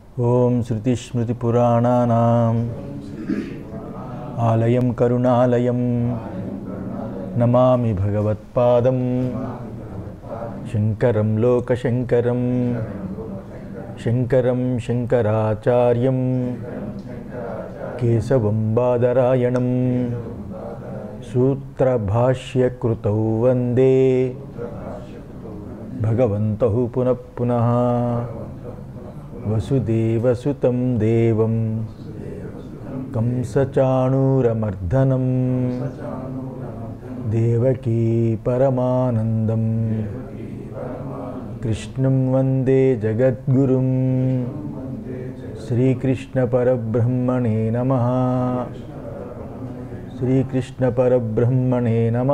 ఓం శృతిస్మృతిపురాణానాం ఆలయం కరుణాలయం నమామి భగవత్పాదం శంకరం లోకశంకరం శంకరం శంకరాచార్యం కేశవం బాదరాయణం సూత్రభాష్యకృతౌ వందే భగవంతౌ పునః పునః వసుదేవసుతం దేవం కంసచాణూరమర్దనం దేవకీ పరమానందం కృష్ణం వందే జగద్గురుం శ్రీకృష్ణపరబ్రహ్మణే నమ శ్రీకృష్ణపరబ్రహ్మణే నమ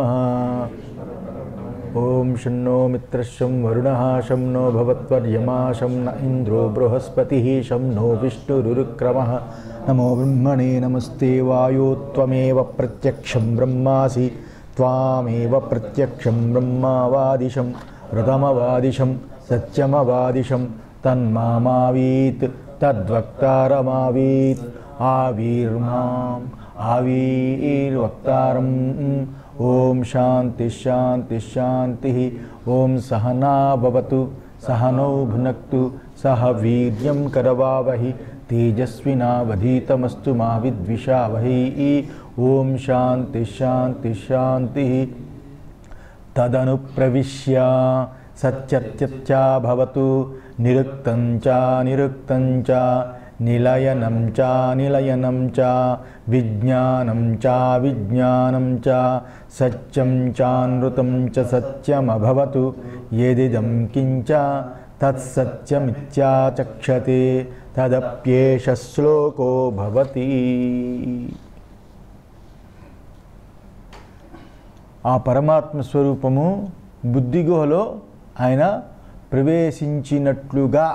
ఓం షన్నో మిత్రశం వరుణ శం నో భవత్వర్యమా శం న ఇంద్రో బృహస్పతి శం నో విష్ణురుక్రమ నమో బ్రహ్మణే నమస్తే వాయో త్వమేవ ప్రత్యక్షం బ్రహ్మాసి త్వామేవ ప్రత్యక్షం బ్రహ్మావాదిశం రథమవాదిశం సత్యమవాదిశం తన్మామావీత్ తద్వక్తారమావీత్ ఆవిర్మాం ఆవిర్వక్తారం ఓం శాంతి శాంతి శాంతి ఓం సహనా భవతు సహనౌ భునక్తు సహ వీర్యం కరవావహి తేజస్వినావధీతమస్తు మా విద్విషావహై ఓం శాంతి శాంతి శాంతి తదను ప్రవిశ్య సత్యత్యత్యా భవతు నిరుక్తం చ నిరుక్తం చ నిలయనం చ నిలయనం చ విజ్ఞానం చ విజ్ఞానం చ సత్యం చానృతం చ సత్యమభవతు యదిదం కించ తత్సత్యమిత్యాచక్షతే తదప్యేష శ్లోకో భవతి ఆ పరమాత్మ స్వరూపము బుద్ధిగుహలో ఆయన ప్రవేశించినట్లుగా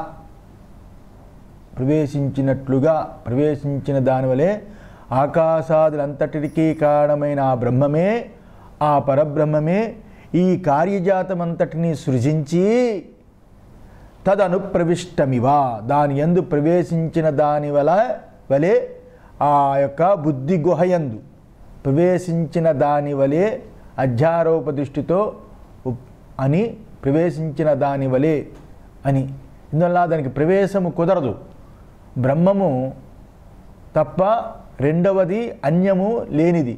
ప్రవేశించినట్లుగా ప్రవేశించిన దానివలే ఆకాశాదులంతటికీ కారణమైన ఆ బ్రహ్మమే ఆ పరబ్రహ్మమే ఈ కార్యజాతమంతటిని సృజించి తదనుప్రవిష్టమివ దాని యందు ప్రవేశించిన దాని వల వలె ఆ యొక్క బుద్ధి గుహయందు ప్రవేశించిన దాని వలె అధ్యారోప దృష్టితో ఉప్- అని ప్రవేశించిన దాని వలె అని ఇందువల్ల దానికి ప్రవేశము కుదరదు బ్రహ్మము తప్ప రెండవది అన్యము లేనిది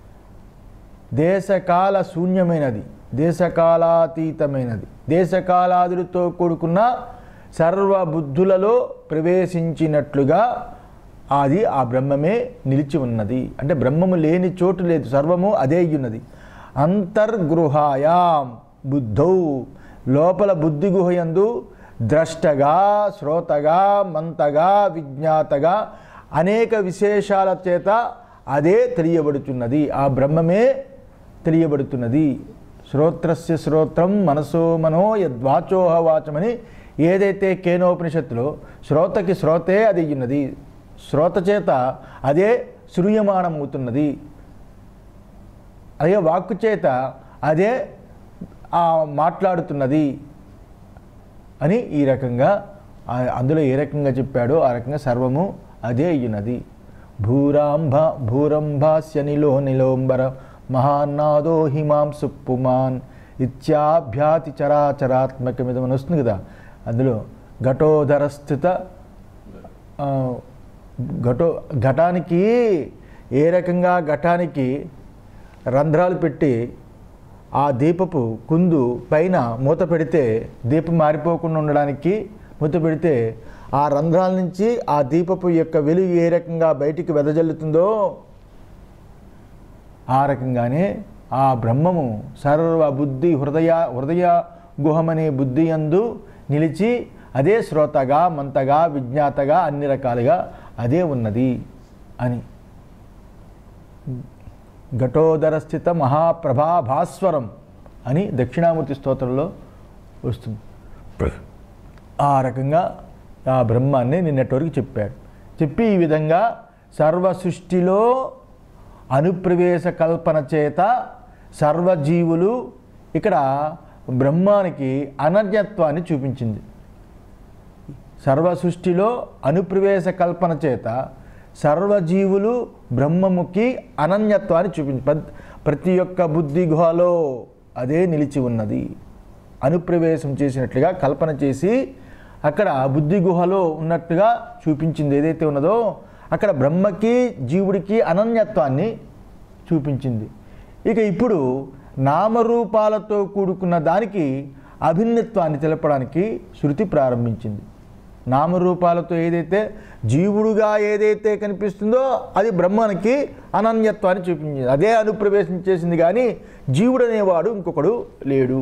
దేశకాల శూన్యమైనది దేశకాలాతీతమైనది దేశకాలాదులతో కూడుకున్న సర్వబుద్ధులలో ప్రవేశించినట్లుగా అది ఆ బ్రహ్మమే నిలిచి ఉన్నది అంటే బ్రహ్మము లేని చోటు లేదు సర్వము అదే ఉన్నది అంతర్గృహాయాం బుద్ధౌ లోపల బుద్ధి గుహయందు ద్రష్టగా శ్రోతగా మంతగా విజ్ఞాతగా అనేక విశేషాల చేత అదే తెలియబడుతున్నది ఆ బ్రహ్మమే తెలియబడుతున్నది శ్రోత్రస్య శ్రోత్రం మనసో మనో యద్వాచోహ వాచమని ఏదైతే కేనోపనిషత్తులో శ్రోతకి శ్రోతే అది ఉన్నది శ్రోత చేత అదే శ్రూయమాణమవుతున్నది అదే వాక్కు చేత అదే ఆ మాట్లాడుతున్నది అని ఈ రకంగా ఆ- అందులో ఏ రకంగా చెప్పాడో ఆ రకంగా సర్వము అదే అయ్యున్నది భూరాంభ భూరంభాస్య నిలో నిలోంబర మహాన్నాదో హిమాంసు పుమాన్ ఇత్యాభ్యాతి చరాచరాత్మకమిదమని వస్తుంది కదా అందులో ఘటోధర స్థిత ఆ, ఘటో ఘటానికి ఏ రకంగా ఘటానికి రంధ్రాలు పెట్టి ఆ దీపపు కుందు పైన మూత పెడితే దీపం మారిపోకుండా ఉండడానికి మూత పెడితే ఆ రంధ్రాల నుంచి ఆ దీపపు యొక్క వెలుగు ఏ రకంగా బయటికి వెదజల్లుతుందో ఆ రకంగానే ఆ బ్రహ్మము సర్వ బుద్ధి హృదయ హృదయ గుహమనే బుద్ధి యందు నిలిచి అదే శ్రోతగా మంతగా విజ్ఞాతగా అన్ని రకాలుగా అదే ఉన్నది అని ఘటోదర స్థిత మహాప్రభా భాస్వరం అని దక్షిణామూర్తి స్తోత్రంలో వస్తుంది ఆ రకంగా ఆ బ్రహ్మాన్ని నిన్నటి వరకు చెప్పాడు చెప్పి ఈ విధంగా సర్వ సృష్టిలో అనుప్రవేశ కల్పన చేత సర్వజీవులు ఇక్కడ బ్రహ్మానికి అనన్యత్వాన్ని చూపించింది సర్వ సృష్టిలో అనుప్రవేశ కల్పన చేత సర్వజీవులు బ్రహ్మముఖి అనన్యత్వాన్ని చూపించి ప్రతి- ప్రతి ఒక్క బుద్ధి గుహలో అదే నిలిచి ఉన్నది అనుప్రవేశం చేసినట్లుగా కల్పన చేసి అక్కడ బుద్ధి గుహలో ఉన్నట్టుగా చూపించింది ఏదైతే ఉన్నదో అక్కడ బ్రహ్మకి జీవుడికి అనన్యత్వాన్ని చూపించింది ఇక ఇప్పుడు నామరూపాలతో కూడుకున్న దానికి అభిన్నత్వాన్ని తెలపడానికి శృతి ప్రారంభించింది నామరూపాలతో ఏదైతే జీవుడుగా ఏదైతే కనిపిస్తుందో అది బ్రహ్మానికి అనన్యత్వాన్ని చూపించింది అదే అనుప్రవేశం చేసింది కానీ జీవుడు అనేవాడు ఇంకొకడు లేడు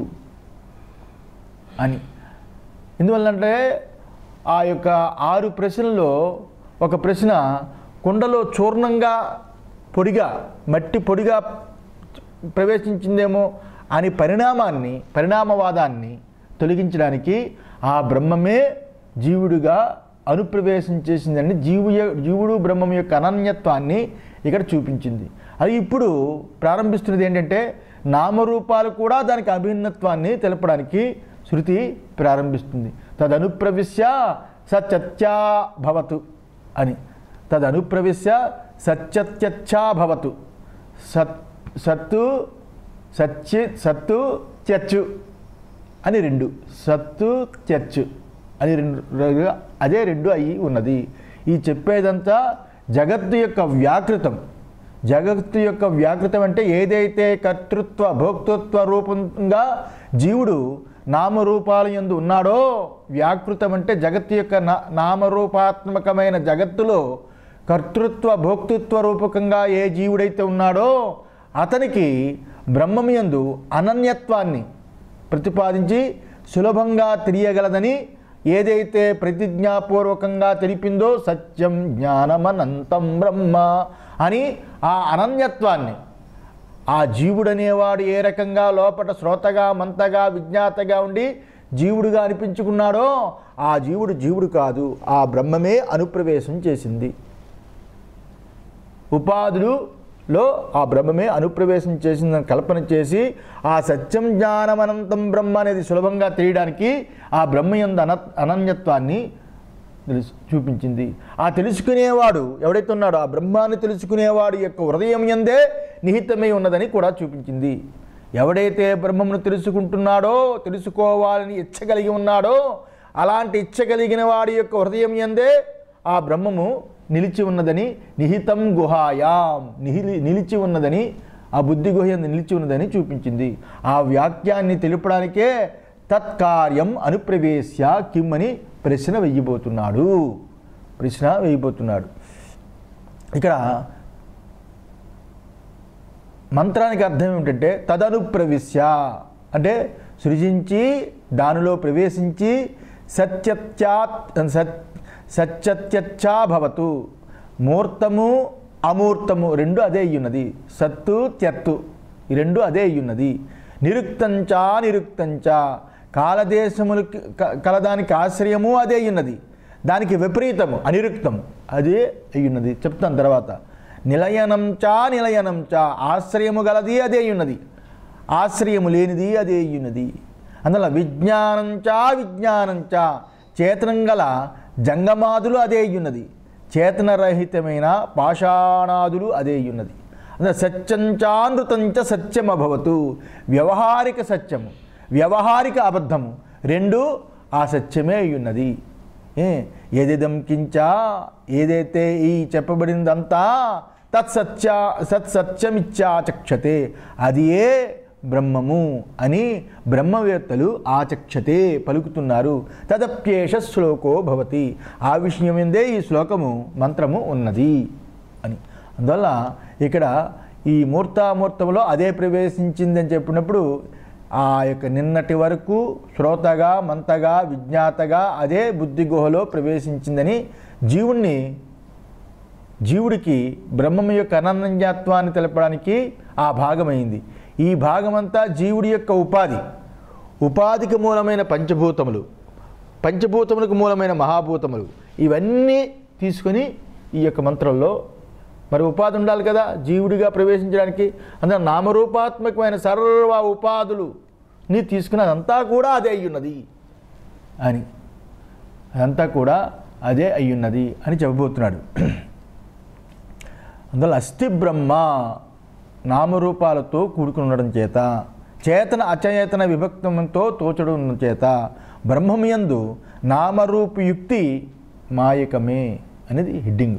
అని ఎందువల్లంటే ఆ యొక్క ఆరు ప్రశ్నల్లో ఒక ప్రశ్న కుండలో చూర్ణంగా పొడిగా మట్టి పొడిగా ప్రవేశించిందేమో అని పరిణామాన్ని పరిణామవాదాన్ని తొలగించడానికి ఆ బ్రహ్మమే జీవుడిగా అనుప్రవేశం చేసిందని జీవు యొ- జీవుడు బ్రహ్మం యొక్క అనన్యత్వాన్ని ఇక్కడ చూపించింది అది ఇప్పుడు ప్రారంభిస్తున్నది ఏంటంటే నామరూపాలు కూడా దానికి అభిన్నత్వాన్ని తెలపడానికి శృతి ప్రారంభిస్తుంది తదనుప్రవిశ్య సత్యత్యా భవతు అని తదనుప్రవిశ్య సత్యత్యచ్చా భవతు సత్ సత్తు సచ్చి సత్తు త్యచ్చు అని రెండు సత్తు త్యచ్చు అని రెండు ర- అదే రెండు అయి ఉన్నది ఈ చెప్పేదంతా జగత్తు యొక్క వ్యాకృతం జగత్తు యొక్క వ్యాకృతం అంటే ఏదైతే కర్తృత్వ భోక్తృత్వ రూపంగా జీవుడు నామరూపాల యందు ఉన్నాడో వ్యాకృతం అంటే జగత్తు యొక్క నా నామరూపాత్మకమైన జగత్తులో కర్తృత్వ భోక్తృత్వ రూపకంగా ఏ జీవుడైతే ఉన్నాడో అతనికి బ్రహ్మమియందు అనన్యత్వాన్ని ప్రతిపాదించి సులభంగా తెలియగలదని ఏదైతే ప్రతిజ్ఞాపూర్వకంగా తెలిపిందో సత్యం జ్ఞానమనంతం బ్రహ్మ అని ఆ అనన్యత్వాన్ని ఆ జీవుడనేవాడు ఏ రకంగా లోపట శ్రోతగా మంతగా విజ్ఞాతగా ఉండి జీవుడుగా అనిపించుకున్నాడో ఆ జీవుడు జీవుడు కాదు ఆ బ్రహ్మమే అనుప్రవేశం చేసింది ఉపాధులులో ఆ బ్రహ్మమే అనుప్రవేశం చేసిందని కల్పన చేసి ఆ సత్యం జ్ఞానమనంతం బ్రహ్మ అనేది సులభంగా తెలియడానికి ఆ బ్రహ్మయందు అన అనన్యత్వాన్ని తెలుసు చూపించింది ఆ తెలుసుకునేవాడు ఎవడైతే ఉన్నాడో ఆ బ్రహ్మాన్ని తెలుసుకునేవాడు యొక్క హృదయం ఎందే నిహితమై ఉన్నదని కూడా చూపించింది ఎవడైతే బ్రహ్మమును తెలుసుకుంటున్నాడో తెలుసుకోవాలని ఇచ్చగలిగి ఉన్నాడో అలాంటి ఇచ్చగలిగిన వాడి యొక్క హృదయం ఎందే ఆ బ్రహ్మము నిలిచి ఉన్నదని నిహితం గుహాయాం నిహిలి నిలిచి ఉన్నదని ఆ బుద్ధి గుహయందు నిలిచి ఉన్నదని చూపించింది ఆ వాక్యాన్ని తెలుపడానికే తత్కార్యం అనుప్రవేశ్య కిమ్ అని ప్రశ్న వెయ్యబోతున్నాడు ప్రశ్న వేయబోతున్నాడు ఇక్కడ మంత్రానికి అర్థం ఏమిటంటే తదనుప్రవిశ్య అంటే సృజించి దానిలో ప్రవేశించి సత్యత్యాత్ సత్ సత్యత్యచ్చా భవతు మూర్తము అమూర్తము రెండు అదే అయ్యున్నది సత్తు త్యత్తు ఈ రెండు అదే అయ్యున్నది నిరుక్తంచా నిరుక్తంచా కాలదేశములకి క- కలదానికి ఆశ్రయము అదే అయ్యున్నది దానికి విపరీతము అనిరుక్తము అదే అయ్యున్నది చెప్తాను తర్వాత నిలయనం చా నిలయనం చా ఆశ్రయము గలది అదే అయ్యున్నది ఆశ్రయము లేనిది అదే అయ్యున్నది అందువల్ల విజ్ఞానం చా విజ్ఞానం చా చేతనం గల జంగమాదులు అదే అయ్యున్నది చేతనరహితమైన పాషాణాదులు అదే అయ్యున్నది అందులో సత్యంచానృతంచ సత్యమభవతు వ్యవహారిక సత్యము వ్యవహారిక అబద్ధము రెండు ఆ సత్యమే అయ్యున్నది ఏ ఏదిదం కించా ఏదైతే ఈ చెప్పబడిందంతా తత్సత్య సత్సత్యమిచ్చాచక్షతే అది ఏ బ్రహ్మము అని బ్రహ్మవేత్తలు ఆచక్షతే పలుకుతున్నారు తదప్యేష శ్లోకో భవతి ఆ విషయం ఎందే ఈ శ్లోకము మంత్రము ఉన్నది అని అందువల్ల ఇక్కడ ఈ మూర్తామూర్తంలో అదే ప్రవేశించిందని చెప్పినప్పుడు ఆ యొక్క నిన్నటి వరకు శ్రోతగా మంతగా విజ్ఞాతగా అదే బుద్ధి గుహలో ప్రవేశించిందని జీవుణ్ణి జీవుడికి బ్రహ్మం యొక్క అనన్యత్వాన్ని తెలపడానికి ఆ భాగమైంది ఈ భాగమంతా జీవుడి యొక్క ఉపాధి ఉపాధికి మూలమైన పంచభూతములు పంచభూతములకు మూలమైన మహాభూతములు ఇవన్నీ తీసుకొని ఈ యొక్క మంత్రంలో మరి ఉపాధి ఉండాలి కదా జీవుడిగా ప్రవేశించడానికి అందులో నామరూపాత్మకమైన సర్వ ఉపాధులు ని తీసుకుని అదంతా కూడా అదే అయ్యున్నది అని అదంతా కూడా అదే అయ్యున్నది అని చెప్పబోతున్నాడు అందువల్ల అస్థి బ్రహ్మ నామరూపాలతో కూడుకుని ఉండడం చేత చేతన అచేతన విభక్తంతో తోచడం చేత బ్రహ్మమియందు నామరూపయుక్తి మాయకమే అనేది హెడ్డింగ్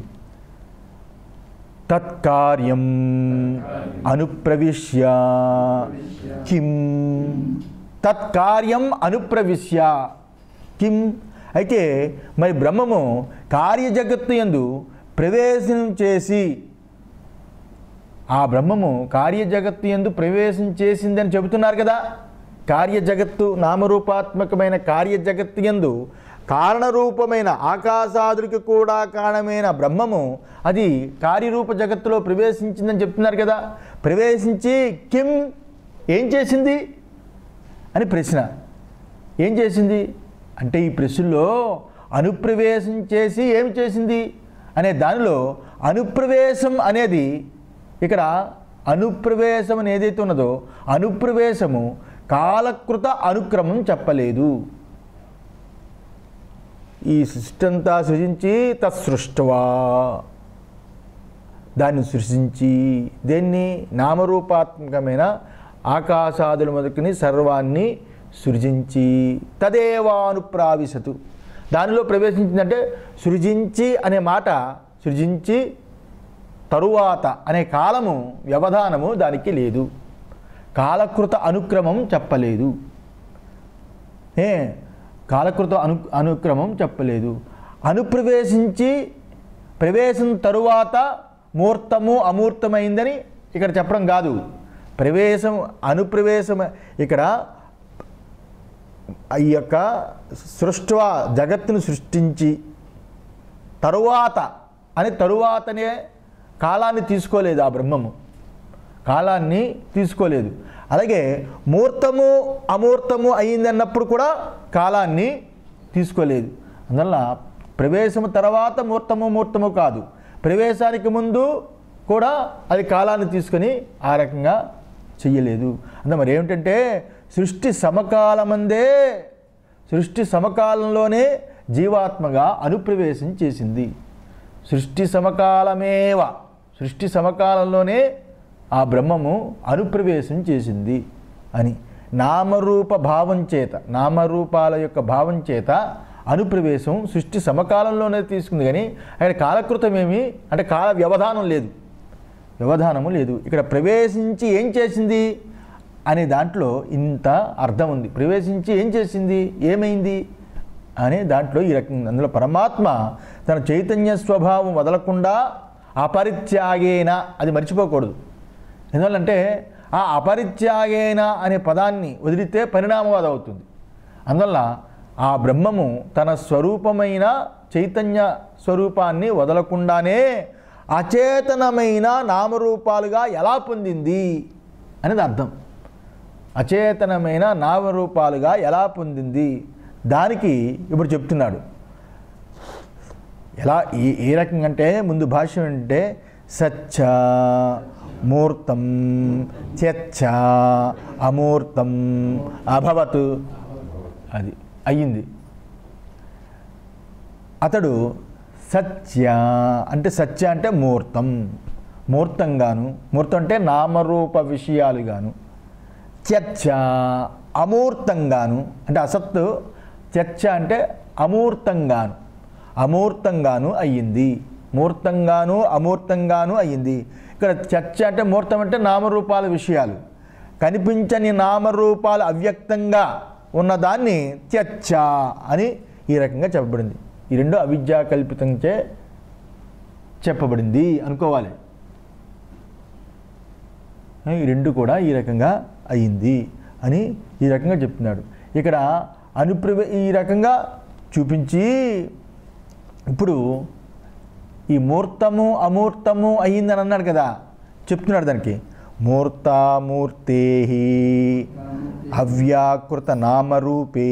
తత్కార్యం అనుప్రవిశ్య కిం తత్కార్యం అనుప్రవిశ్య కిం అయితే మరి బ్రహ్మము కార్యజగత్తు ఎందు ప్రవేశం చేసి ఆ బ్రహ్మము కార్యజగత్తు ఎందు ప్రవేశం చేసిందని చెబుతున్నారు కదా కార్యజగత్తు నామరూపాత్మకమైన కార్యజగత్తు ఎందు కారణరూపమైన ఆకాశాదుడికి కూడా కారణమైన బ్రహ్మము అది కార్యరూప జగత్తులో ప్రవేశించిందని చెప్తున్నారు కదా ప్రవేశించి కిం ఏం చేసింది అని ప్రశ్న ఏం చేసింది అంటే ఈ ప్రశ్నలో అనుప్రవేశం చేసి ఏమి చేసింది అనే దానిలో అనుప్రవేశం అనేది ఇక్కడ అనుప్రవేశం అని ఏదైతే ఉన్నదో అనుప్రవేశము కాలకృత అనుక్రమం చెప్పలేదు ఈ సృష్టి అంతా సృజించి తత్సృష్టవా దాన్ని సృష్టించి దేన్ని నామరూపాత్మకమైన ఆకాశాదుల మొదలుకొని సర్వాన్ని సృజించి తదేవానుప్రావిశతు దానిలో ప్రవేశించిందంటే సృజించి అనే మాట సృజించి తరువాత అనే కాలము వ్యవధానము దానికి లేదు కాలకృత అనుక్రమం చెప్పలేదు ఏ కాలకృత అను అనుక్రమం చెప్పలేదు అనుప్రవేశించి ప్రవేశం తరువాత మూర్తము అమూర్తమైందని ఇక్కడ చెప్పడం కాదు ప్రవేశం అనుప్రవేశం ఇక్కడ ఈ యొక్క సృష్టి జగత్తును సృష్టించి తరువాత అని తరువాతనే కాలాన్ని తీసుకోలేదు ఆ బ్రహ్మము కాలాన్ని తీసుకోలేదు అలాగే మూర్తము అమూర్తము అయిందన్నప్పుడు కూడా కాలాన్ని తీసుకోలేదు అందువల్ల ప్రవేశము తర్వాత మూర్తము మూర్తము కాదు ప్రవేశానికి ముందు కూడా అది కాలాన్ని తీసుకొని ఆ రకంగా చెయ్యలేదు అందులో మరి ఏమిటంటే సృష్టి సమకాలమందే సృష్టి సమకాలంలోనే జీవాత్మగా అనుప్రవేశం చేసింది సృష్టి సమకాలమేవ సృష్టి సమకాలంలోనే ఆ బ్రహ్మము అనుప్రవేశం చేసింది అని నామరూప భావం చేత నామరూపాల యొక్క భావం చేత అనుప్రవేశం సృష్టి సమకాలంలోనే తీసుకుంది కానీ అక్కడ కాలకృతమేమి అంటే కాల వ్యవధానం లేదు వ్యవధానము లేదు ఇక్కడ ప్రవేశించి ఏం చేసింది అనే దాంట్లో ఇంత అర్థం ఉంది ప్రవేశించి ఏం చేసింది ఏమైంది అనే దాంట్లో ఈ రకం అందులో పరమాత్మ తన చైతన్య స్వభావం వదలకుండా అపరిత్యాగేన అది మర్చిపోకూడదు ఎందువల్లంటే ఆ అపరిత్యాగేన అనే పదాన్ని వదిలితే పరిణామవాదం అవుతుంది అందువల్ల ఆ బ్రహ్మము తన స్వరూపమైన చైతన్య స్వరూపాన్ని వదలకుండానే అచేతనమైన నామరూపాలుగా ఎలా పొందింది అనేది అర్థం అచేతనమైన నామరూపాలుగా ఎలా పొందింది దానికి ఇప్పుడు చెప్తున్నాడు ఎలా ఏ ఏ రకంగా అంటే ముందు భాష్యం అంటే సచ్చ మూర్తం చచ్చ అమూర్తం అభవత్ అది అయ్యింది అతడు సత్య అంటే సత్య అంటే మూర్తం మూర్తంగాను మూర్తం అంటే నామరూప విషయాలుగాను చర్చ అమూర్తంగాను అంటే అసత్తు చర్చ అంటే అమూర్తంగాను అమూర్తంగాను అయ్యింది మూర్తంగాను అమూర్తంగాను అయ్యింది ఇక్కడ చర్చ అంటే మూర్తం అంటే నామరూపాల విషయాలు కనిపించని నామరూపాలు అవ్యక్తంగా ఉన్నదాన్ని చర్చ అని ఈ రకంగా చెప్పబడింది ఈ రెండు అవిద్యా కల్పితంచే చెప్పబడింది అనుకోవాలి ఈ రెండు కూడా ఈ రకంగా అయ్యింది అని ఈ రకంగా చెప్తున్నాడు ఇక్కడ అనుప్రవే ఈ రకంగా చూపించి ఇప్పుడు ఈ మూర్తము అమూర్తము అయ్యిందని అన్నాడు కదా చెప్తున్నాడు దానికి మూర్తామూర్తే అవ్యాకృత నామరూపే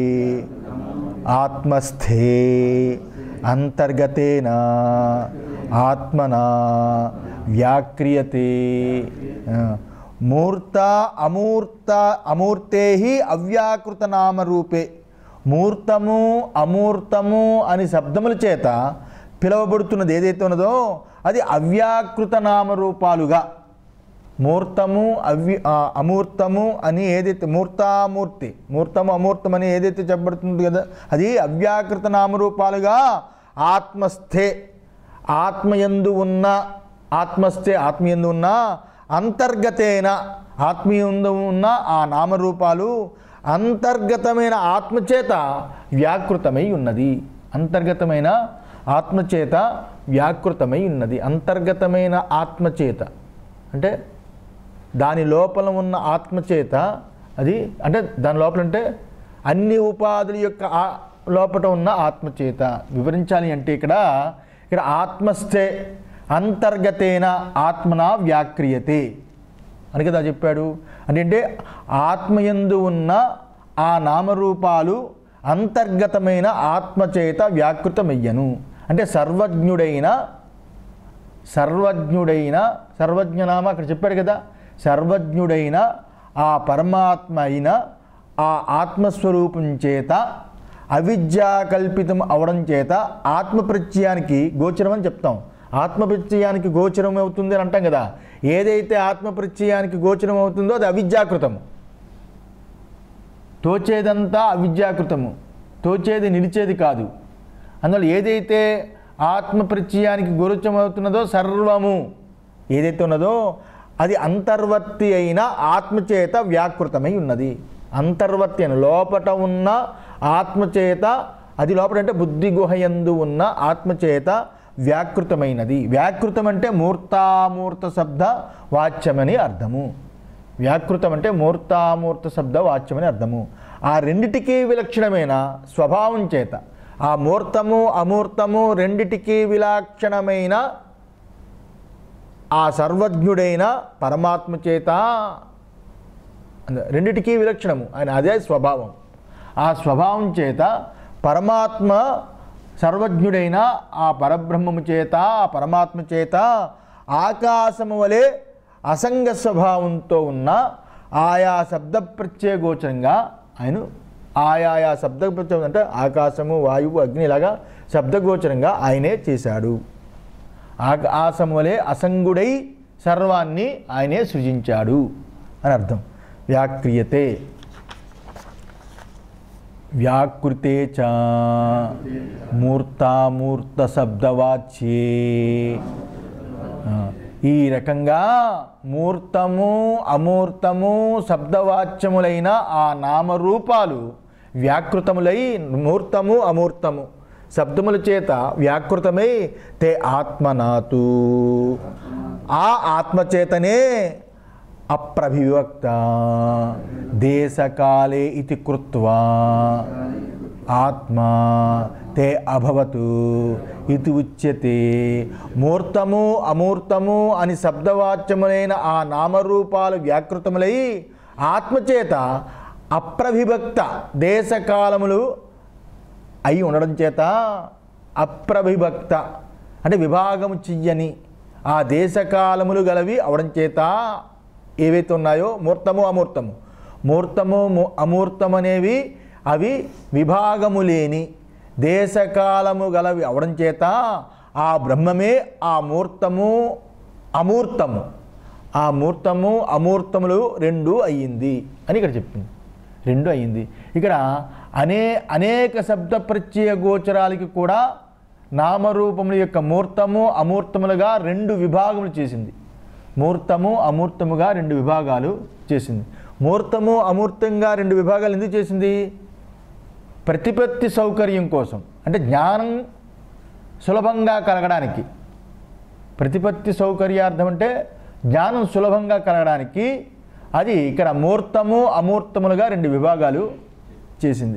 ఆత్మస్థే అంతర్గతేన ఆత్మనా వ్యాక్రియతే ఆ, మూర్త అమూర్త అమూర్తే అవ్యాకృత నామరూపే మూర్తము అమూర్తము అని శబ్దముల చేత పిలువబడుతున్నది ఏదైతే ఉన్నదో అది అవ్యాకృత నామరూపాలుగా మూర్తము అవ్య ఆ, అమూర్తము అని ఏదైతే మూర్తామూర్తి మూర్తము అమూర్తం అని ఏదైతే చెప్పబడుతుంది కదా అది అవ్యాకృత నామరూపాలుగా ఆత్మస్థే ఆత్మయందు ఉన్న ఆత్మస్థే ఆత్మయందు ఉన్న అంతర్గతేన ఆత్మీయందు ఉన్న ఆ నామరూపాలు అంతర్గతమైన ఆత్మచేత వ్యాకృతమై ఉన్నది అంతర్గతమైన ఆత్మచేత వ్యాకృతమై ఉన్నది అంతర్గతమైన ఆత్మచేత అంటే దాని లోపల ఉన్న ఆత్మచేత అది అంటే దాని లోపల అంటే అన్ని ఉపాధుల యొక్క ఆ లోపల ఉన్న ఆత్మచేత వివరించాలి అంటే ఇక్కడ ఇక్కడ ఆత్మస్థే అంతర్గతేన ఆత్మన వ్యాక్రియతే అని కదా చెప్పాడు అంటే ఆత్మయందు ఉన్న ఆ నామరూపాలు అంతర్గతమైన ఆత్మచేత వ్యాకృతమయ్యను అంటే సర్వజ్ఞుడైన సర్వజ్ఞుడైన సర్వజ్ఞనామ అక్కడ చెప్పాడు కదా సర్వజ్ఞుడైన ఆ పరమాత్మ అయిన ఆ ఆత్మస్వరూపం చేత అవిద్యాకల్పితం అవడం చేత ఆత్మప్రత్యయానికి గోచరం అని చెప్తాం ఆత్మప్రత్యయానికి గోచరం అవుతుంది అని అంటాం కదా ఏదైతే ఆత్మప్రత్యయానికి గోచరం అవుతుందో అది అవిద్యాకృతము తోచేదంతా అవిద్యాకృతము తోచేది నిలిచేది కాదు అందువల్ల ఏదైతే ఆత్మ ప్రత్యయానికి గోచరమవుతున్నదో సర్వము ఏదైతే ఉన్నదో అది అంతర్వర్తి అయిన ఆత్మచేత వ్యాకృతమై ఉన్నది అంతర్వర్తి అని లోపట ఉన్న ఆత్మచేత అది లోపల అంటే బుద్ధి గుహయందు ఉన్న ఆత్మచేత వ్యాకృతమైనది వ్యాకృతం అంటే మూర్తామూర్త శబ్ద వాచ్యమని అర్థము వ్యాకృతం అంటే మూర్తామూర్త శబ్ద వాచ్యమని అర్థము ఆ రెండిటికి విలక్షణమైన స్వభావం చేత ఆ మూర్తము అమూర్తము రెండిటికి విలక్షణమైన ఆ సర్వజ్ఞుడైన పరమాత్మ చేత అంద- రెండిటికి విలక్షణము ఆయన అదే స్వభావం ఆ స్వభావం చేత పరమాత్మ సర్వజ్ఞుడైన ఆ పరబ్రహ్మము చేత ఆ పరమాత్మ చేత ఆకాశము వలె అసంగ స్వభావంతో ఉన్న ఆయా శబ్ద ప్రత్యయ గోచరంగా ఆయన ఆయా శబ్ద ప్రత్యయం అంటే ఆకాశము వాయువు అగ్ని ఇలాగా శబ్దగోచరంగా ఆయనే చేశాడు ఆకాశం వలె అసంగుడై సర్వాన్ని ఆయనే సృజించాడు అని అర్థం వ్యాక్రియతే వ్యాకృతే చ మూర్తామూర్త శబ్దవాచ్యే ఆ, ఈ రకంగా మూర్తము అమూర్తము శబ్దవాచ్యములైన ఆ నామరూపాలు వ్యాకృతములై మూర్తము అమూర్తము శబ్దముల చేత వ్యాకృతమై తే ఆత్మనాతు ఆ ఆత్మచేతనే అప్రభివక్త దేశకాలే ఇది కృత్వా ఆత్మ తే అభవతు ఇది ఉచ్యతే మూర్తము అమూర్తము అని శబ్దవాచ్యములైన ఆ నామరూపాలు వ్యాకృతములై ఆత్మచేత అప్రవిభక్త దేశకాలములు అయి ఉండడం చేత అప్రవిభక్త అంటే విభాగము చెయ్యని ఆ దేశకాలములు గలవి అవడం చేత ఏవైతే ఉన్నాయో మూర్తము అమూర్తము మూర్తము ము- అమూర్తం అనేవి అవి విభాగము లేని దేశకాలము గలవి అవడం చేత ఆ బ్రహ్మమే ఆ మూర్తము అమూర్తము ఆ మూర్తము అమూర్తములు రెండు అయ్యింది అని ఇక్కడ చెప్పింది రెండు అయ్యింది ఇక్కడ అనే అనేక శబ్ద ప్రత్యయ గోచరాలకి కూడా నామరూపముల యొక్క మూర్తము అమూర్తములుగా రెండు విభాగములు చేసింది మూర్తము అమూర్తముగా రెండు విభాగాలు చేసింది మూర్తము అమూర్తంగా రెండు విభాగాలు ఎందుకు చేసింది ప్రతిపత్తి సౌకర్యం కోసం అంటే జ్ఞానం సులభంగా కలగడానికి ప్రతిపత్తి సౌకర్యార్థం అంటే జ్ఞానం సులభంగా కలగడానికి అది ఇక్కడ మూర్తము అమూర్తములుగా రెండు విభాగాలు చేసింది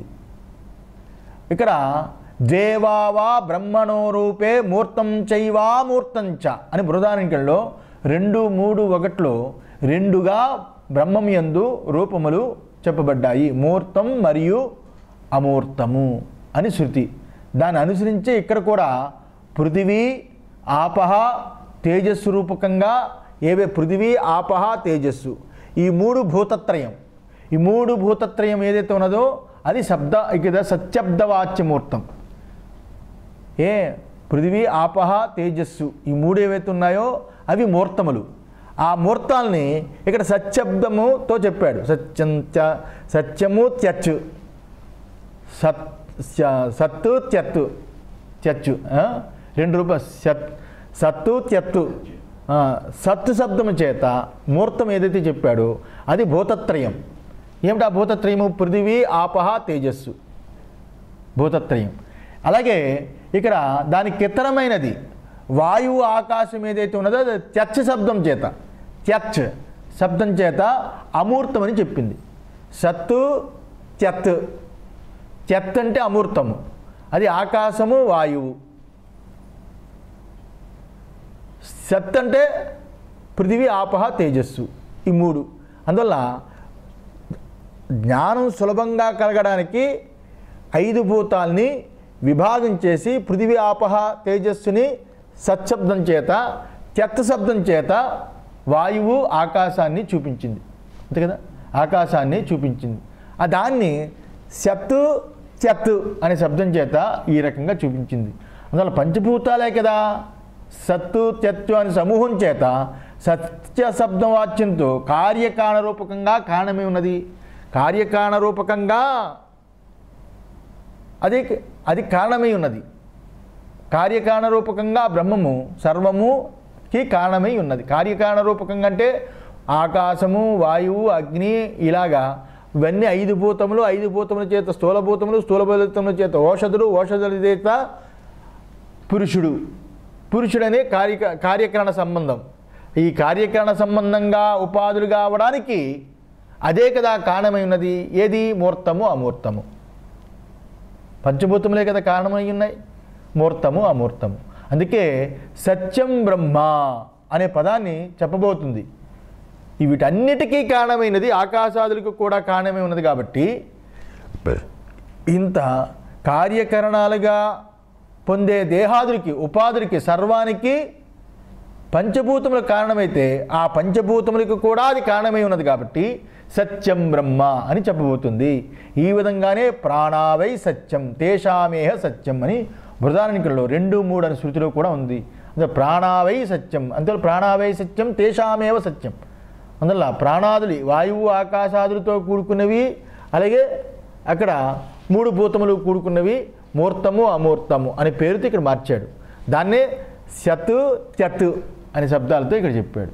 ఇక్కడ దేవావా బ్రహ్మణో రూపే మూర్తం చైవా మూర్తం చ అని బృహదారణికల్లో రెండు మూడు ఒకటిలో రెండుగా బ్రహ్మం యందు రూపములు చెప్పబడ్డాయి మూర్తం మరియు అమూర్తము అని శృతి దాన్ని అనుసరించి ఇక్కడ కూడా పృథివీ ఆపహ తేజస్సు రూపకంగా ఏవే పృథివీ ఆపహ తేజస్సు ఈ మూడు భూతత్రయం ఈ మూడు భూతత్రయం ఏదైతే ఉన్నదో అది శబ్ద ఇక్కడ సత్యబ్దవాచ్యమూర్తం ఏ పృథివీ ఆపహ తేజస్సు ఈ మూడు ఏవైతే ఉన్నాయో అవి మూర్తములు ఆ మూర్తాల్ని ఇక్కడ సత్యబ్దముతో చెప్పాడు సత్యం చ- సత్యము త్యచ్చు సత్ స- సత్తు త్యత్తు త్యచ్చు ఆ? రెండు రూపాయలు సత్ సత్తు త్యత్తు ఆ, సత్తు శబ్దము చేత మూర్తం ఏదైతే చెప్పాడో అది భూతత్రయం ఏమిటి ఆ భూతత్రయము పృథివీ ఆపహ తేజస్సు భూతత్రయం అలాగే ఇక్కడ దానికి ఇతరమైనది వాయువు ఆకాశం ఏదైతే ఉన్నదో అది త్యచ్చ శబ్దం చేత త్యచ్చ శబ్దం చేత అమూర్తం అని చెప్పింది సత్తు త్యత్ త్యత్ అంటే అమూర్తము అది ఆకాశము వాయువు సత్ అంటే పృథివీ ఆపహ తేజస్సు ఈ మూడు అందువల్ల జ్ఞానం సులభంగా కలగడానికి ఐదు భూతాల్ని విభాగం చేసి పృథివీ ఆపహ తేజస్సుని సత్శబ్దం చేత త్యత్ శబ్దం చేత వాయువు ఆకాశాన్ని చూపించింది అంతే కదా ఆకాశాన్ని చూపించింది ఆ దాన్ని సత్తు త్యత్ అనే శబ్దం చేత ఈ రకంగా చూపించింది అందువల్ల పంచభూతాలే కదా సత్తు త్యత్తు అనే సమూహం చేత సత్య శబ్దం వాచ్యంతో కార్యకారణ రూపకంగా కారణమే ఉన్నది కార్యకారణ రూపకంగా అది అది కారణమై ఉన్నది కార్యకారణ రూపకంగా బ్రహ్మము సర్వముకి కారణమై ఉన్నది కార్యకారణ రూపకంగా అంటే ఆకాశము వాయువు అగ్ని ఇలాగా ఇవన్నీ ఐదు భూతములు ఐదు భూతముల చేత స్థూల భూతములు స్థూల భూతముల చేత ఓషధులు ఓషధుల చేత పురుషుడు పురుషుడనే కార్య కార్యకరణ సంబంధం ఈ కార్యకరణ సంబంధంగా ఉపాధులుగా అవడానికి అదే కదా కారణమై ఉన్నది ఏది మూర్తము అమూర్తము పంచభూతములే కదా కారణమై ఉన్నాయి మూర్తము అమూర్తము అందుకే సత్యం బ్రహ్మ అనే పదాన్ని చెప్పబోతుంది ఈ వీటన్నిటికీ కారణమైనది ఆకాశాదులకు కూడా కారణమై ఉన్నది కాబట్టి ఇంత కార్యకరణాలుగా పొందే దేహాదులకి ఉపాధులకి సర్వానికి పంచభూతముల కారణమైతే ఆ పంచభూతములకు కూడా అది కారణమై ఉన్నది కాబట్టి సత్యం బ్రహ్మ అని చెప్పబోతుంది ఈ విధంగానే ప్రాణావై సత్యం తేషామేహ సత్యం అని బృదారణికల్లో రెండు మూడు అని శృతిలో కూడా ఉంది అంటే ప్రాణావై సత్యం అందులో ప్రాణావై సత్యం తేషామేవ సత్యం అందువల్ల ప్రాణాదులు వాయువు ఆకాశాదులతో కూడుకున్నవి అలాగే అక్కడ మూడు భూతములు కూడుకున్నవి మూర్తము అమూర్తము అనే పేరుతో ఇక్కడ మార్చాడు దాన్నే సత్ త్యత్ అనే శబ్దాలతో ఇక్కడ చెప్పాడు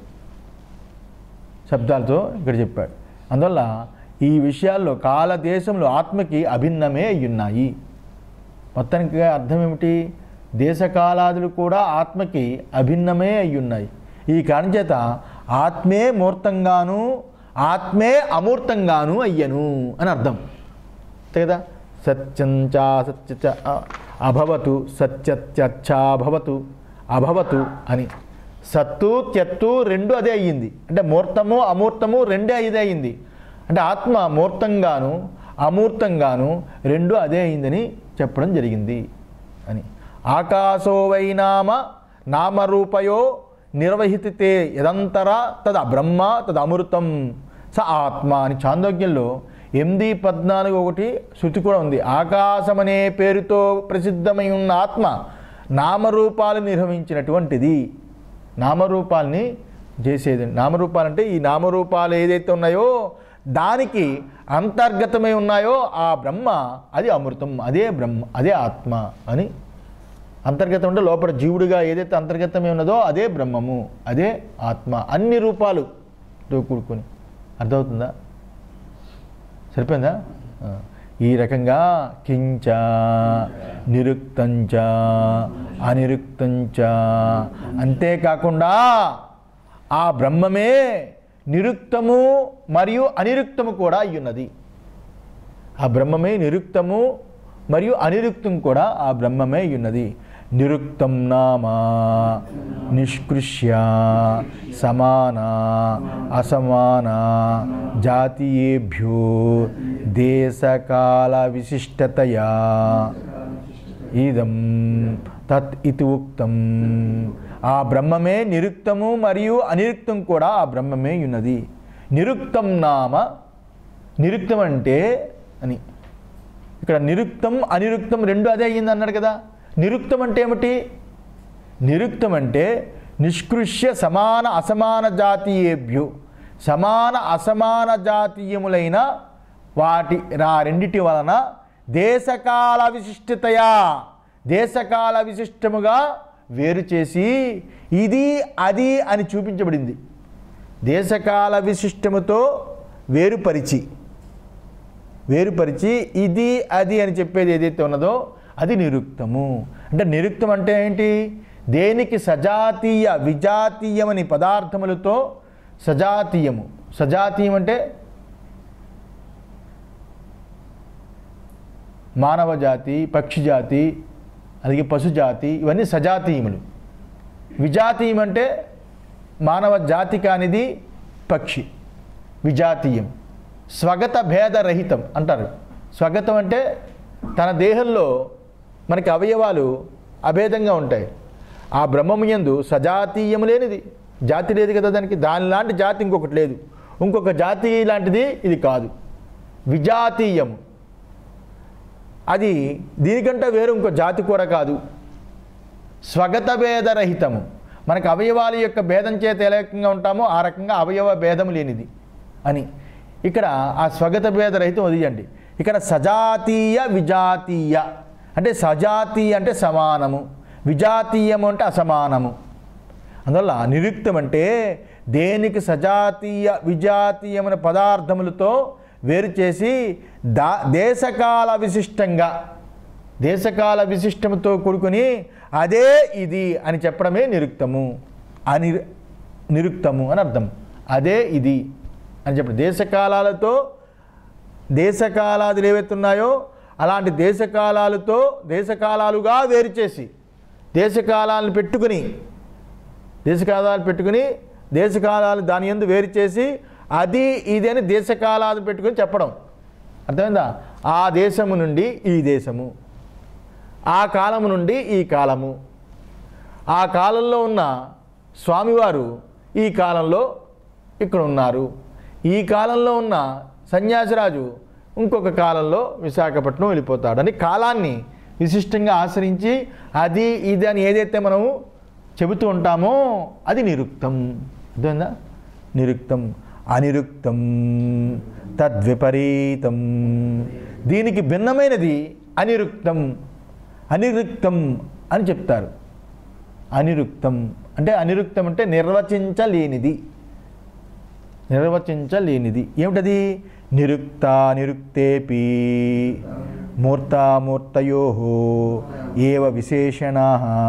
శబ్దాలతో ఇక్కడ చెప్పాడు అందువల్ల ఈ విషయాల్లో కాల దేశంలో ఆత్మకి అభిన్నమే అయ్యున్నాయి మొత్తానికి అర్థం ఏమిటి దేశకాలాదులు కూడా ఆత్మకి అభిన్నమే అయ్యున్నాయి ఈ కారణం చేత ఆత్మే మూర్తంగాను ఆత్మే అమూర్తంగాను అయ్యను అని అర్థం అంతే కదా సత్యం చా సత్య చ అ- అభవతు సత్యత్యచ్చాభవతు అభవతు అని సత్తు త్యత్తు రెండు అదే అయ్యింది అంటే మూర్తము అమూర్తము రెండే ఇదే అయ్యింది అంటే ఆత్మ మూర్తంగాను అమూర్తంగాను రెండు అదే అయిందని చెప్పడం జరిగింది అని ఆకాశో వై నామ నామరూపయో నిర్వహితే యదంతర తద బ్రహ్మ తద అమృతం స ఆత్మ అని చాందోగ్యంలో ఎనిమిది పద్నాలుగు ఒకటి శృతి కూడా ఉంది ఆకాశం అనే పేరుతో ప్రసిద్ధమై ఉన్న ఆత్మ నామరూపాలు నిర్వహించినటువంటిది నామరూపాల్ని చేసేది నామరూపాలంటే ఈ నామరూపాలు ఏదైతే ఉన్నాయో దానికి అంతర్గతమై ఉన్నాయో ఆ బ్రహ్మ అది అమృతం అదే బ్రహ్మ అదే ఆత్మ అని అంతర్గతం అంటే లోపల జీవుడిగా ఏదైతే అంతర్గతమై ఉన్నదో అదే బ్రహ్మము అదే ఆత్మ అన్ని రూపాలుతో కూడుకొని అర్థమవుతుందా సరిపోయిందా ఆ. ఈ రకంగా కించ నిరుక్తంచ అనిరుక్తంచ అంతేకాకుండా ఆ బ్రహ్మమే నిరుక్తము మరియు అనిరుక్తము కూడా అయ్యున్నది ఆ బ్రహ్మమే నిరుక్తము మరియు అనిరుక్తం కూడా ఆ బ్రహ్మమే అయ్యున్నది నిరుక్తం నామ నిష్కృష్య సమాన అసమాన జాతీయేభ్యో దేశకాల విశిష్టతయా ఇదం తత్ ఇది ఉక్తం ఆ బ్రహ్మమే నిరుక్తము మరియు అనిరుక్తం కూడా ఆ బ్రహ్మమే ఉన్నది నిరుక్తం నామ నిరుక్తం అంటే అని ఇక్కడ నిరుక్తం అనిరుక్తం రెండు అదే అయ్యింది అన్నాడు కదా నిరుక్తం అంటే ఏమిటి నిరుక్తం అంటే నిష్కృష్య సమాన అసమాన జాతీయేభ్యో సమాన అసమాన జాతీయములైన వాటి ఆ రెండిటి వలన దేశకాల విశిష్టతయా దేశకాల విశిష్టముగా వేరు చేసి ఇది అది అని చూపించబడింది దేశకాల విశిష్టముతో వేరుపరిచి వేరుపరిచి ఇది అది అని చెప్పేది ఏదైతే ఉన్నదో అది నిరుక్తము అంటే నిరుక్తం అంటే ఏంటి దేనికి సజాతీయ విజాతీయమని పదార్థములతో సజాతీయము సజాతీయం అంటే మానవ జాతి పక్షి జాతి అలాగే పశు జాతి ఇవన్నీ సజాతీయములు విజాతీయం అంటే మానవ జాతి కానిది పక్షి విజాతీయం స్వగత భేదరహితం అంటారు స్వగతం అంటే తన దేహంలో మనకి అవయవాలు అభేదంగా ఉంటాయి ఆ బ్రహ్మము యందు సజాతీయము లేనిది జాతి లేదు కదా దానికి దాని లాంటి జాతి ఇంకొకటి లేదు ఇంకొక జాతి లాంటిది ఇది కాదు విజాతీయము అది దీనికంటే వేరు ఇంకో జాతి కూడా కాదు స్వగత భేదరహితము మనకు అవయవాల యొక్క భేదం చేత ఏ రకంగా ఉంటామో ఆ రకంగా అవయవ భేదం లేనిది అని ఇక్కడ ఆ స్వగత భేదరహితం వదిలేయండి ఇక్కడ సజాతీయ విజాతీయ అంటే సజాతీయ అంటే సమానము విజాతీయము అంటే అసమానము అందువల్ల నిరుక్తం అంటే దేనికి సజాతీయ విజాతీయమైన పదార్థములతో వేరు చేసి దా దేశకాల విశిష్టంగా దేశకాల విశిష్టముతో కూడుకుని అదే ఇది అని చెప్పడమే నిరుక్తము అని నిరుక్తము అని అర్థం అదే ఇది అని చెప్పడం దేశకాలాలతో దేశకాలాదులు ఏవైతే ఉన్నాయో అలాంటి దేశకాలాలతో దేశకాలాలుగా వేరు చేసి దేశకాలాలను పెట్టుకుని దేశకాలాలు పెట్టుకుని దేశకాలాలు దాని ఎందు వేరు చేసి అది ఇది అని దేశకాలాలు పెట్టుకుని చెప్పడం అర్థమైందా ఆ దేశము నుండి ఈ దేశము ఆ కాలము నుండి ఈ కాలము ఆ కాలంలో ఉన్న స్వామివారు ఈ కాలంలో ఇక్కడ ఉన్నారు ఈ కాలంలో ఉన్న సన్యాసిరాజు ఇంకొక కాలంలో విశాఖపట్నం వెళ్ళిపోతాడని కాలాన్ని విశిష్టంగా ఆశ్రయించి అది ఇది అని ఏదైతే మనము చెబుతూ ఉంటామో అది నిరుక్తం అర్థమైందా నిరుక్తం అనిరుక్తం తద్విపరీతం దీనికి భిన్నమైనది అనిరుక్తం అనిరుక్తం అని చెప్తారు అనిరుక్తం అంటే అనిరుక్తం అంటే నిర్వచించలేనిది నిర్వచించలేనిది ఏమిటది నిరుక్త నిరుక్తేపి మూర్తామూర్తయో ఏవ విశేషణా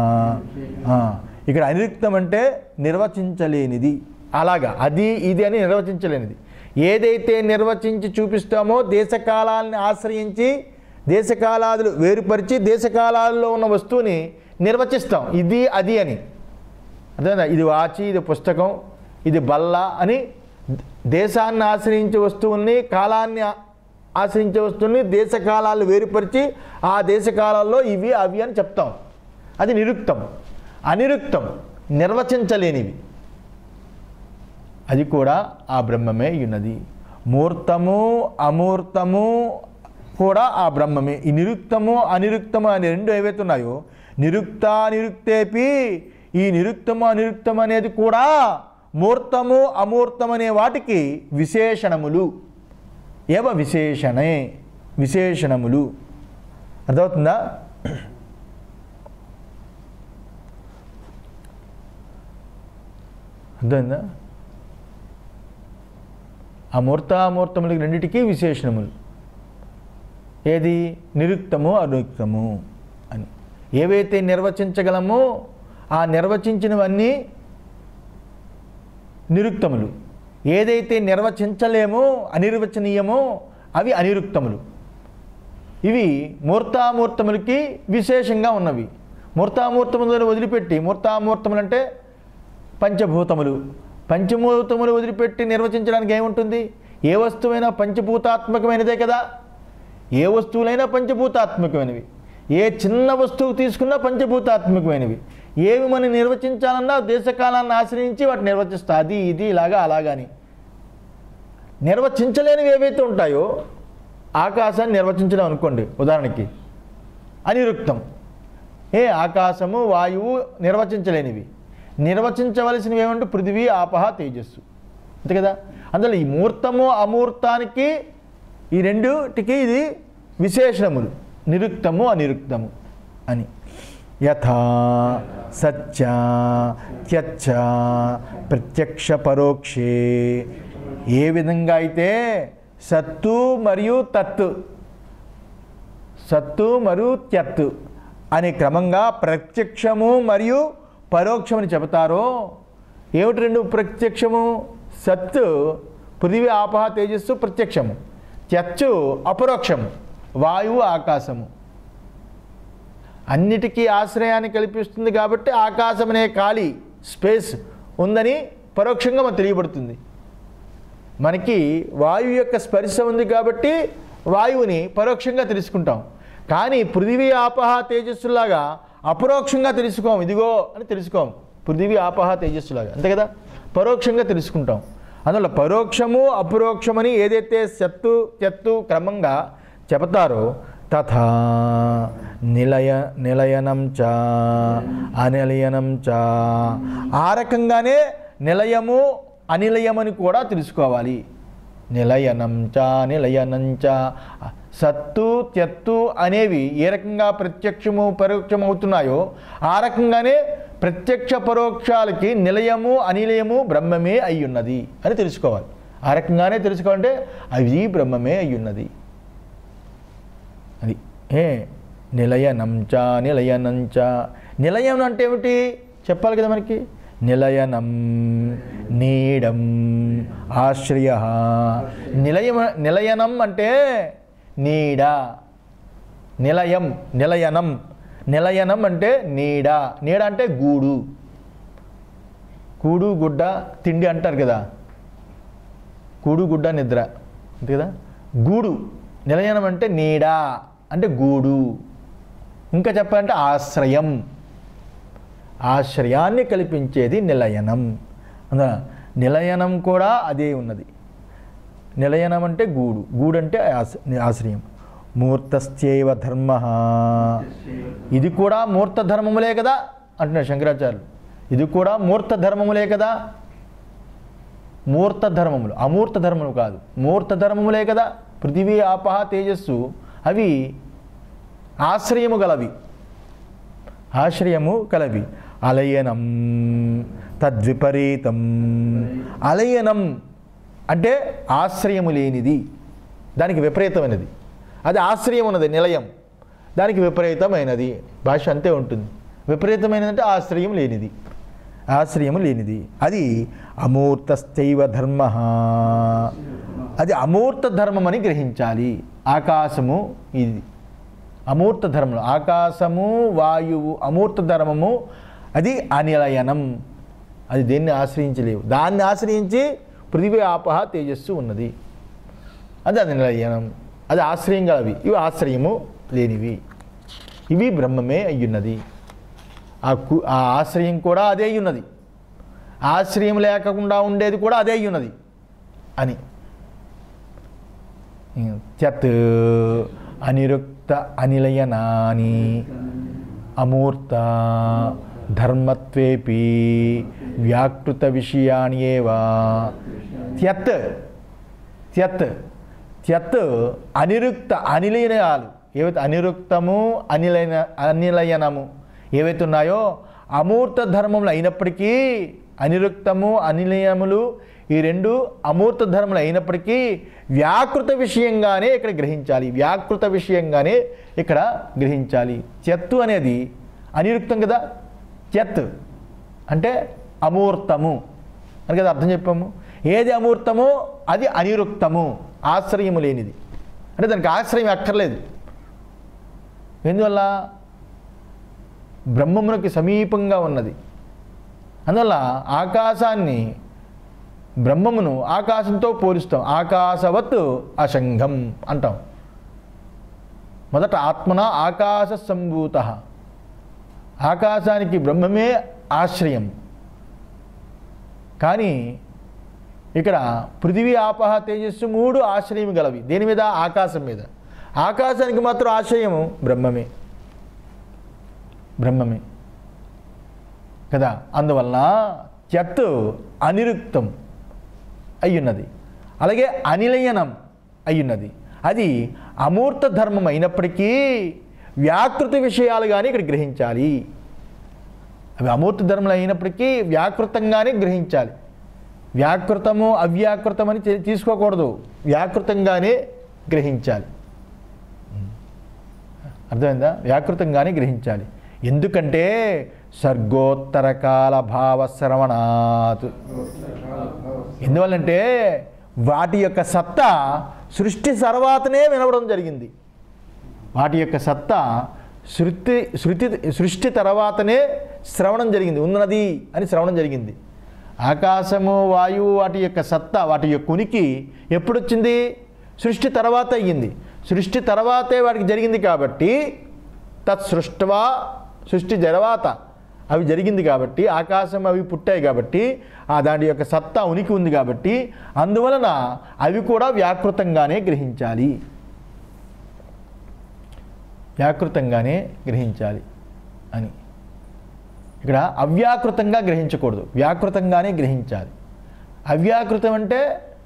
ఇక్కడ అనిరుక్తం అంటే నిర్వచించలేనిది అలాగా అది ఇది అని నిర్వచించలేనిది ఏదైతే నిర్వచించి చూపిస్తామో దేశకాలాన్ని ఆశ్రయించి దేశకాలాదులు వేరుపరిచి దేశకాలాల్లో ఉన్న వస్తువుని నిర్వచిస్తాం ఇది అది అని అర్థమైందా ఇది వాచి ఇది పుస్తకం ఇది బల్ల అని దేశాన్ని ఆశ్రయించే వస్తువుల్ని కాలాన్ని ఆ- ఆశ్రయించే వస్తువుల్ని దేశకాలాలు వేరుపరిచి ఆ దేశకాలాల్లో ఇవి అవి అని చెప్తాం అది నిరుక్తం అనిరుక్తం నిర్వచించలేనివి అది కూడా ఆ బ్రహ్మమే ఉన్నది మూర్తము అమూర్తము కూడా ఆ బ్రహ్మమే ఈ నిరుక్తము అనిరుక్తము అనే రెండు ఏవైతే ఉన్నాయో నిరుక్త నిరుక్తేపి ఈ నిరుక్తము అనిరుక్తం అనేది కూడా మూర్తము అమూర్తం అనే వాటికి విశేషణములు ఏవ విశేషణే విశేషణములు అర్థమవుతుందా అర్థమైందా ఆ మూర్తామూర్తములకి రెండిటికి విశేషణములు ఏది నిరుక్తము అనుక్తము అని ఏవైతే నిర్వచించగలమో ఆ నిర్వచించినవన్నీ నిరుక్తములు ఏదైతే నిర్వచించలేమో అనిర్వచనీయమో అవి అనిరుక్తములు ఇవి మూర్తామూర్తములకి విశేషంగా ఉన్నవి మూర్తామూర్తములను వదిలిపెట్టి మూర్తామూర్తములు అంటే పంచభూతములు పంచభూతములు వదిలిపెట్టి నిర్వచించడానికి ఏముంటుంది ఏ వస్తువైనా పంచభూతాత్మకమైనదే కదా ఏ వస్తువులైనా పంచభూతాత్మకమైనవి ఏ చిన్న వస్తువు తీసుకున్నా పంచభూతాత్మకమైనవి ఏవి మనం నిర్వచించాలన్నా దేశకాలాన్ని ఆశ్రయించి వాటిని నిర్వచిస్తా అది ఇది ఇలాగా అలాగని నిర్వచించలేనివి ఏవైతే ఉంటాయో ఆకాశాన్ని నిర్వచించడం అనుకోండి ఉదాహరణకి అనిరుక్తం ఏ ఆకాశము వాయువు నిర్వచించలేనివి నిర్వచించవలసినవి ఏమంటే పృథివీ ఆపహ తేజస్సు అంతే కదా అందులో ఈ మూర్తము అమూర్తానికి ఈ రెండుటికి ఇది విశేషణములు నిరుక్తము అనిరుక్తము అని యథా సత్య త్యచ్చ ప్రత్యక్ష పరోక్షే ఏ విధంగా అయితే సత్తు మరియు తత్తు సత్తు మరియు త్యత్తు అనే క్రమంగా ప్రత్యక్షము మరియు పరోక్షమని చెబుతారో ఏమిటి రెండు ప్రత్యక్షము సత్తు పృథివీ ఆపహ తేజస్సు ప్రత్యక్షము త్యచ్చు అపరోక్షము వాయువు ఆకాశము అన్నిటికీ ఆశ్రయాన్ని కల్పిస్తుంది కాబట్టి ఆకాశం అనే ఖాళీ స్పేస్ ఉందని పరోక్షంగా మనకు తెలియబడుతుంది మనకి వాయువు యొక్క స్పర్శ ఉంది కాబట్టి వాయువుని పరోక్షంగా తెలుసుకుంటాం కానీ పృథివీ ఆపహ తేజస్సులాగా అపరోక్షంగా తెలుసుకోం ఇదిగో అని తెలుసుకోం పృథివీ ఆపహ తేజస్సులాగా అంతే కదా పరోక్షంగా తెలుసుకుంటాం అందువల్ల పరోక్షము అపరోక్షమని ఏదైతే సత్తు చెత్తు క్రమంగా చెబుతారో తథా నిలయ నిలయనం చ అనిలయనం చ ఆ రకంగానే నిలయము అనిలయమని కూడా తెలుసుకోవాలి నిలయనం చ నిలయనం చ సత్తు త్యత్తు అనేవి ఏ రకంగా ప్రత్యక్షము పరోక్షము అవుతున్నాయో ఆ రకంగానే ప్రత్యక్ష పరోక్షాలకి నిలయము అనిలయము బ్రహ్మమే అయ్యున్నది అని తెలుసుకోవాలి ఆ రకంగానే తెలుసుకోవాలంటే అవి బ్రహ్మమే అయ్యున్నది అది ఏ నిలయనంచ నిలయనంచ నిలయం అంటే ఏమిటి చెప్పాలి కదా మనకి నిలయనం నీడం ఆశ్రయ నిలయం నిలయనం అంటే నీడ నిలయం నిలయనం నిలయనం అంటే నీడ నీడ అంటే గూడు కూడు గుడ్డ తిండి అంటారు కదా కూడు గుడ్డ నిద్ర అంతే కదా గూడు నిలయనం అంటే నీడ అంటే గూడు ఇంకా చెప్పాలంటే ఆశ్రయం ఆశ్రయాన్ని కల్పించేది నిలయనం అందున నిలయనం కూడా అదే ఉన్నది నిలయనం అంటే గూడు గూడు అంటే ఆశ- ఆశ్రయం మూర్తశ్చైవ ధర్మ ఇది కూడా మూర్త ధర్మములే కదా అంటున్నారు శంకరాచార్యులు ఇది కూడా మూర్త ధర్మములే కదా మూర్త ధర్మములు అమూర్త ధర్మములు కాదు మూర్త ధర్మములే కదా పృథివీ ఆపహ తేజస్సు అవి ఆశ్రయము గలవి ఆశ్రయము కలవి అలయనం తద్విపరీతం అలయనం అంటే ఆశ్రయము లేనిది దానికి విపరీతమైనది అది ఆశ్రయం ఉన్నది నిలయం దానికి విపరీతమైనది భాష అంతే ఉంటుంది విపరీతమైనది అంటే ఆశ్రయం లేనిది ఆశ్రయము లేనిది అది అమూర్తస్థైవ ధర్మ అది అమూర్త ధర్మం అని గ్రహించాలి ఆకాశము ఇది అమూర్త ధర్మం ఆకాశము వాయువు అమూర్త ధర్మము అది అనిలయనం అది దేన్ని ఆశ్రయించలేవు దాన్ని ఆశ్రయించి పృథివీ ఆపహ తేజస్సు ఉన్నది అది అది నిలయనం అది ఆశ్రయం గలవి ఇవి ఆశ్రయము లేనివి ఇవి బ్రహ్మమే అయ్యున్నది ఆ కు ఆ ఆశ్రయం కూడా అదే అయ్యున్నది ఆశ్రయం లేకుండా ఉండేది కూడా అదే అయ్యున్నది అని త్యత్ అనిరుక్త అనిలయనాని అమూర్త ధర్మత్వేపి వ్యాకృత విషయాని ఏవా త్యత్ త్యత్ త్యత్ అనిరుక్త అనిలయనాలు ఏవైతే అనిరుక్తము అనిలయన అనిలయనము ఏవైతే ఉన్నాయో అమూర్త ధర్మములు అయినప్పటికీ అనిరుక్తము అనిలయములు ఈ రెండు అమూర్త ధర్మములు అయినప్పటికీ వ్యాకృత విషయంగానే ఇక్కడ గ్రహించాలి వ్యాకృత విషయంగానే ఇక్కడ గ్రహించాలి చెత్తు అనేది అనిరుక్తం కదా చెత్ అంటే అమూర్తము అని కదా అర్థం చెప్పాము ఏది అమూర్తమో అది అనిరుక్తము ఆశ్రయము లేనిది అంటే దానికి ఆశ్రయం అక్కర్లేదు ఎందువల్ల బ్రహ్మమునకి సమీపంగా ఉన్నది అందువల్ల ఆకాశాన్ని బ్రహ్మమును ఆకాశంతో పోలుస్తాం ఆకాశవత్ అసంగం అంటాం మొదట ఆత్మన ఆకాశ సంభూత ఆకాశానికి బ్రహ్మమే ఆశ్రయం కానీ ఇక్కడ పృథివీ ఆపహ తేజస్సు మూడు ఆశ్రయం గలవి దేని మీద ఆకాశం మీద ఆకాశానికి మాత్రం ఆశ్రయము బ్రహ్మమే బ్రహ్మమే కదా అందువలన చెత్తు అనిరుక్తం అయ్యున్నది అలాగే అనిలయనం అయ్యున్నది అది అమూర్త ధర్మం అయినప్పటికీ వ్యాకృతి విషయాలు కానీ ఇక్కడ గ్రహించాలి అవి అమూర్త ధర్మలు అయినప్పటికీ వ్యాకృతంగానే గ్రహించాలి వ్యాకృతము అవ్యాకృతం అని తీ- తీసుకోకూడదు వ్యాకృతంగానే గ్రహించాలి అర్థమైందా వ్యాకృతంగానే గ్రహించాలి ఎందుకంటే సర్గోత్తరకాల భావ శ్రవణాత్ ఎందువల్లంటే వాటి యొక్క సత్తా సృష్టి తర్వాతనే వినవడం జరిగింది వాటి యొక్క సత్తా శృతి శృతి సృష్టి తర్వాతనే శ్రవణం జరిగింది ఉన్నది అని శ్రవణం జరిగింది ఆకాశము వాయువు వాటి యొక్క సత్తా వాటి యొక్క ఉనికి ఎప్పుడు వచ్చింది సృష్టి తర్వాత అయ్యింది సృష్టి తర్వాతే వాటికి జరిగింది కాబట్టి తత్ సృష్టవా సృష్టి తర్వాత అవి జరిగింది కాబట్టి ఆకాశం అవి పుట్టాయి కాబట్టి ఆ దాని యొక్క సత్తా ఉనికి ఉంది కాబట్టి అందువలన అవి కూడా వ్యాకృతంగానే గ్రహించాలి వ్యాకృతంగానే గ్రహించాలి అని ఇక్కడ అవ్యాకృతంగా గ్రహించకూడదు వ్యాకృతంగానే గ్రహించాలి అవ్యాకృతం అంటే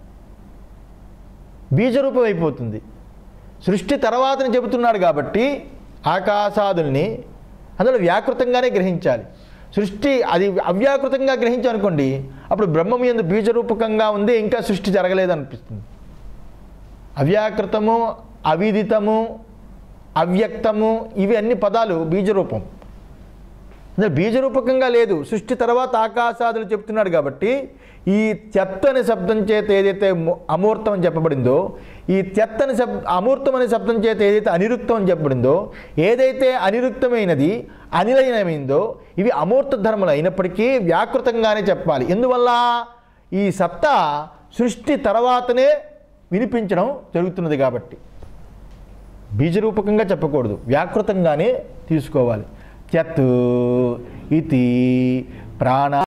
బీజరూపం అయిపోతుంది సృష్టి తర్వాతని చెబుతున్నాడు కాబట్టి ఆకాశాదుల్ని అందులో వ్యాకృతంగానే గ్రహించాలి సృష్టి అది అవ్యాకృతంగా గ్రహించామనుకోండి అప్పుడు బ్రహ్మము ఎందు బీజరూపకంగా ఉంది ఇంకా సృష్టి జరగలేదు అనిపిస్తుంది అవ్యాకృతము అవిదితము అవ్యక్తము ఇవి అన్ని పదాలు బీజరూపం అంటే బీజరూపకంగా లేదు సృష్టి తర్వాత ఆకాశాదులు చెప్తున్నాడు కాబట్టి ఈ చెత్త అనే శబ్దం చేత ఏదైతే ము- అమూర్తం అని చెప్పబడిందో ఈ చెత్త అనే శబ్ అమూర్తం అనే శబ్దం చేత ఏదైతే అనిరుక్తం అని చెప్పబడిందో ఏదైతే అనిరుక్తమైనది అనిలయనమైందో ఇవి అమూర్త ధర్మలు అయినప్పటికీ వ్యాకృతంగానే చెప్పాలి ఎందువల్ల ఈ సత్తా సృష్టి తర్వాతనే వినిపించడం జరుగుతున్నది కాబట్టి బీజరూపకంగా చెప్పకూడదు వ్యాకృతంగానే తీసుకోవాలి చెత్ ఇతి ప్రాణ